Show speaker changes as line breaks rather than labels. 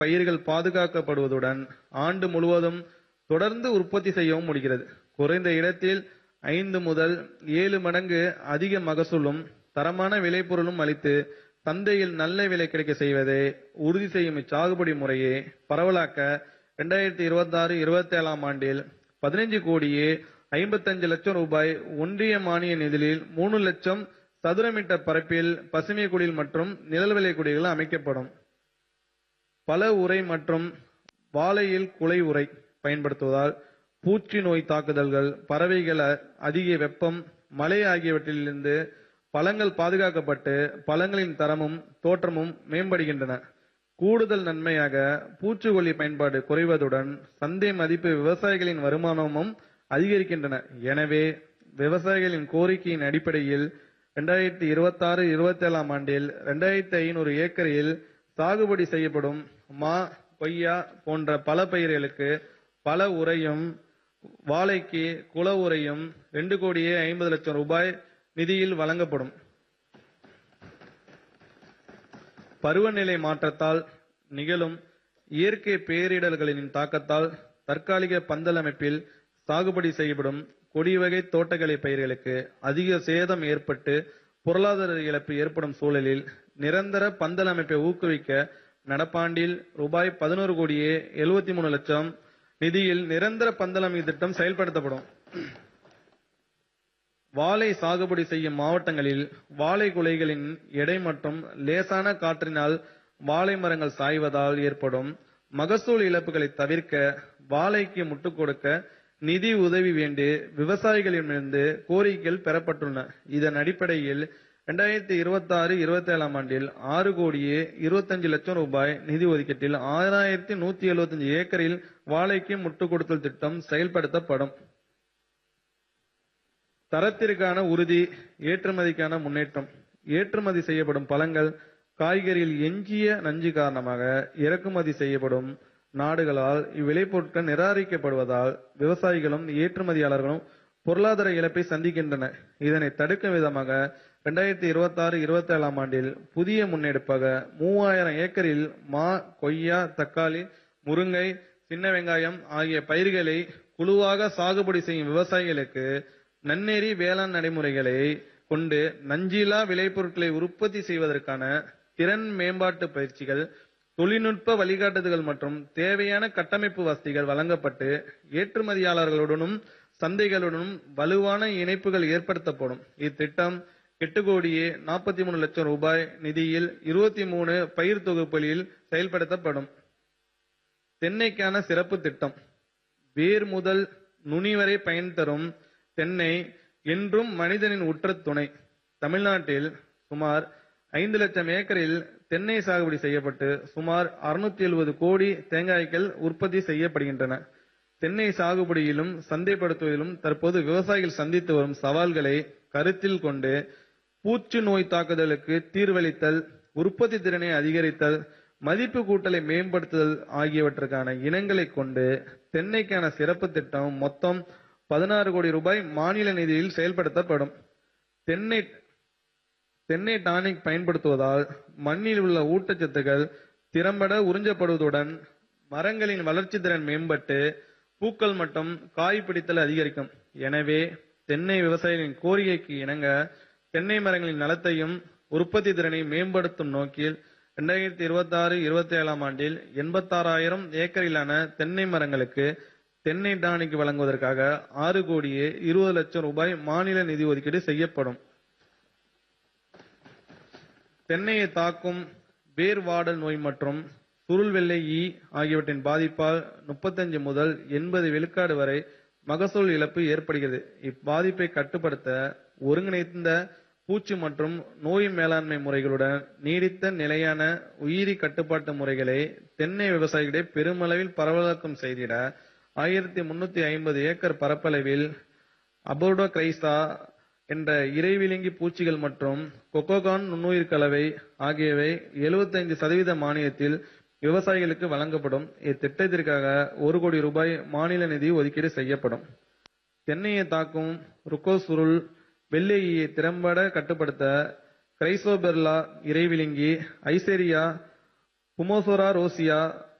பயிர்கள் பாதுகாக்கப்படுவதுடன் ஆண்டு முழுவதும் தொடர்ந்து உற்பத்தி செய்யவும் முடிகிறது குறைந்த இடத்தில் ஐந்து முதல் ஏழு மடங்கு அதிக மகசூலும் தரமான விளைபொருளும் அளித்து சந்தையில் நல்ல விலை கிடைக்க செய்வதை உறுதி செய்யும் இச்சாகுபடி முறையை பரவலாக்க இரண்டாயிரத்தி இருபத்தி ஆறு இருபத்தி ஏழாம் ஆண்டில் பதினைஞ்சு கோடியே ஐம்பத்தஞ்சு லட்சம் ரூபாய் ஒன்றிய மானிய நிதியில் மூணு லட்சம் சதுர மீட்டர் பரப்பில் பசுமை குடில் மற்றும் நிழல் விலை குடில்கள் அமைக்கப்படும் பல உரை மற்றும் வாழையில் குலை உரை பயன்படுத்துவதால் பூச்சி நோய் தாக்குதல்கள் பறவைகள் அ- அதிக வெப்பம் மழை ஆகியவற்றிலிருந்து பழங்கள் பாதுகாக்கப்பட்டு பழங்களின் தரமும் தோற்றமும் மேம்படுகின்றன கூடுதல் நன்மையாக பூச்சிக்கொல்லி பயன்பாடு குறைவதுடன் சந்தை மதிப்பு விவசாயிகளின் வருமானமும் அதிகரிக்கின்றன எனவே விவசாயிகளின் கோரிக்கையின் அடிப்படையில் இரண்டாயிரத்தி இருபத்தி ஆறு இருபத்தி ஏழாம் ஆண்டில் இரண்டாயிரத்தி ஐநூறு ஏக்கரில் சாகுபடி செய்யப்படும் மா கொய்யா போன்ற பல பயிர்களுக்கு பல உரையும் வாழைக்கு குல உரையும் ரெண்டு கோடியே ஐம்பது லட்சம் ரூபாய் நிதியில் வழங்கப்படும் பருவநிலை மாற்றத்தால் நிகழும் இயற்கை பேரிடர்களின் தாக்கத்தால் தற்காலிக பந்தல் அமைப்பில் சாகுபடி செய்யப்படும் கொடி வகை தோட்டக்கலை பயிர்களுக்கு அதிக சேதம் ஏற்பட்டு பொருளாதார இழப்பு ஏற்படும் சூழலில் நிரந்தர பந்தல் அமைப்பை ஊக்குவிக்க நடப்பாண்டில் ரூபாய் பதினோரு கோடியே எழுபத்தி மூணு லட்சம் நிதியில் நிரந்தர பந்தல் அமைப்பு திட்டம் செயல்படுத்தப்படும் வாழை சாகுபடி செய்யும் மாவட்டங்களில் வாழை குலைகளின் எடை மற்றும் லேசான காற்றினால் வாழை மரங்கள் சாய்வதால் ஏற்படும் மகசூல் இழப்புகளை தவிர்க்க வாழைக்கு முட்டுக் கொடுக்க நிதி உதவி வேண்டி விவசாயிகளிடமிருந்து கோரிக்கைகள் பெறப்பட்டுள்ளன இதன் அடிப்படையில் இரண்டாயிரத்தி இருபத்தி ஆறு இருபத்தி ஏழாம் ஆண்டில் ஆறு கோடியே இருபத்தஞ்சு லட்சம் ரூபாய் நிதி ஒதுக்கீட்டில் ஆறாயிரத்தி நூத்தி எழுபத்தஞ்சு ஏக்கரில் வாழைக்கு முட்டுக் கொடுத்தல் திட்டம் செயல்படுத்தப்படும் தரத்திற்கான உறுதி ஏற்றுமதிக்கான முன்னேற்றம் ஏற்றுமதி செய்யப்படும் பழங்கள் காய்கறியில் எஞ்சிய நஞ்சு காரணமாக இறக்குமதி செய்யப்படும் நாடுகளால் இவ்விளைபொருட்கள் நிராகரிக்கப்படுவதால் விவசாயிகளும் ஏற்றுமதியாளர்களும் பொருளாதார இழப்பை சந்திக்கின்றன இதனை தடுக்கும் விதமாக இரண்டாயிரத்தி இருபத்தி ஆறு இருபத்தி ஏழாம் ஆண்டில் புதிய முன்னெடுப்பாக மூவாயிரம் ஏக்கரில் மா கொய்யா தக்காளி முருங்கை சின்ன வெங்காயம் ஆகிய பயிர்களை குழுவாக சாகுபடி செய்யும் விவசாயிகளுக்கு நன்னெறி வேளாண் நடைமுறைகளை கொண்டு நஞ்சிலா விளைபொருட்களை உற்பத்தி செய்வதற்கான திறன் மேம்பாட்டு பயிற்சிகள் தொழில்நுட்ப வழிகாட்டுதல்கள் மற்றும் தேவையான கட்டமைப்பு வசதிகள் வழங்கப்பட்டு ஏற்றுமதியாளர்களுடனும் சந்தைகளுடனும் வலுவான இணைப்புகள் ஏற்படுத்தப்படும் இத்திட்டம் எட்டு கோடியே நாற்பத்தி மூணு லட்சம் ரூபாய் நிதியில் இருபத்தி மூணு பயிர் தொகுப்புகளில் செயல்படுத்தப்படும் தென்னைக்கான சிறப்பு திட்டம் வேர் முதல் நுனி வரை பயன் தரும் தென்னை என்றும் மனிதனின் உற்ற துணை தமிழ்நாட்டில் சுமார் ஐந்து லட்சம் ஏக்கரில் தென்னை சாகுபடி செய்யப்பட்டு சுமார் 670 எழுபது கோடி தேங்காய்கள் உற்பத்தி செய்யப்படுகின்றன தென்னை சாகுபடியிலும் சந்தைப்படுத்துவதிலும் தற்போது விவசாயிகள் சந்தித்து வரும் சவால்களை கருத்தில் கொண்டு பூச்சி நோய் தாக்குதலுக்கு தீர்வளித்தல் உற்பத்தி திறனை அதிகரித்தல் மதிப்பு கூட்டலை மேம்படுத்துதல் ஆகியவற்றுக்கான இனங்களை கொண்டு தென்னைக்கான சிறப்பு திட்டம் மொத்தம் பதினாறு கோடி ரூபாய் மாநில நிதியில் செயல்படுத்தப்படும் தென்னை தென்னை டானிக் பயன்படுத்துவதால் மண்ணில் உள்ள ஊட்டச்சத்துக்கள் திறம்பட உறிஞ்சப்படுவதுடன் மரங்களின் வளர்ச்சி திறன் மேம்பட்டு பூக்கள் மற்றும் காய் பிடித்தல் அதிகரிக்கும் எனவே தென்னை விவசாயிகளின் கோரிக்கைக்கு இணங்க தென்னை மரங்களின் நலத்தையும் உற்பத்தி திறனை மேம்படுத்தும் நோக்கில் இரண்டாயிரத்தி இருபத்தி ஆறு இருபத்தி ஏழாம் ஆண்டில் எண்பத்தாறாயிரம் ஏக்கரிலான தென்னை மரங்களுக்கு தென்னை டானிக் வழங்குவதற்காக ஆறு கோடியே இருபது லட்சம் ரூபாய் மாநில நிதி ஒதுக்கீடு செய்யப்படும் தென்னையை தாக்கும் வேர் வாடல் நோய் மற்றும் சுருள் வெள்ளை ஈ ஆகியவற்றின் பாதிப்பால் முப்பத்தஞ்சு முதல் எண்பது விழுக்காடு வரை மகசூல் இழப்பு ஏற்படுகிறது இப்பாதிப்பை கட்டுப்படுத்த ஒருங்கிணைந்த பூச்சி மற்றும் நோய் மேலாண்மை முறைகளுடன் நீடித்த நிலையான உயிரி கட்டுப்பாட்டு முறைகளை தென்னை விவசாயிகளிடையே பெருமளவில் பரவலாக்கம் செய்திட ஆயிரத்தி முன்னூத்தி ஐம்பது ஏக்கர் பரப்பளவில் அபோர்டோ கிரைசா என்ற இறைவிலங்கி பூச்சிகள் மற்றும் கொக்கோகான் நுண்ணுயிர் கலவை ஆகியவை 75% சதவீத மானியத்தில் விவசாயிகளுக்கு வழங்கப்படும் இத்திட்டத்திற்காக ஒரு கோடி ரூபாய் மாநில நிதி ஒதுக்கீடு செய்யப்படும் தென்னையை தாக்கும் ருக்கோ சுருள் வெள்ளை ஈயை திறம்பட கட்டுப்படுத்த கிரைசோபெர்லா இறைவிலங்கி ஐசேரியா குமோசோரா ரோசியா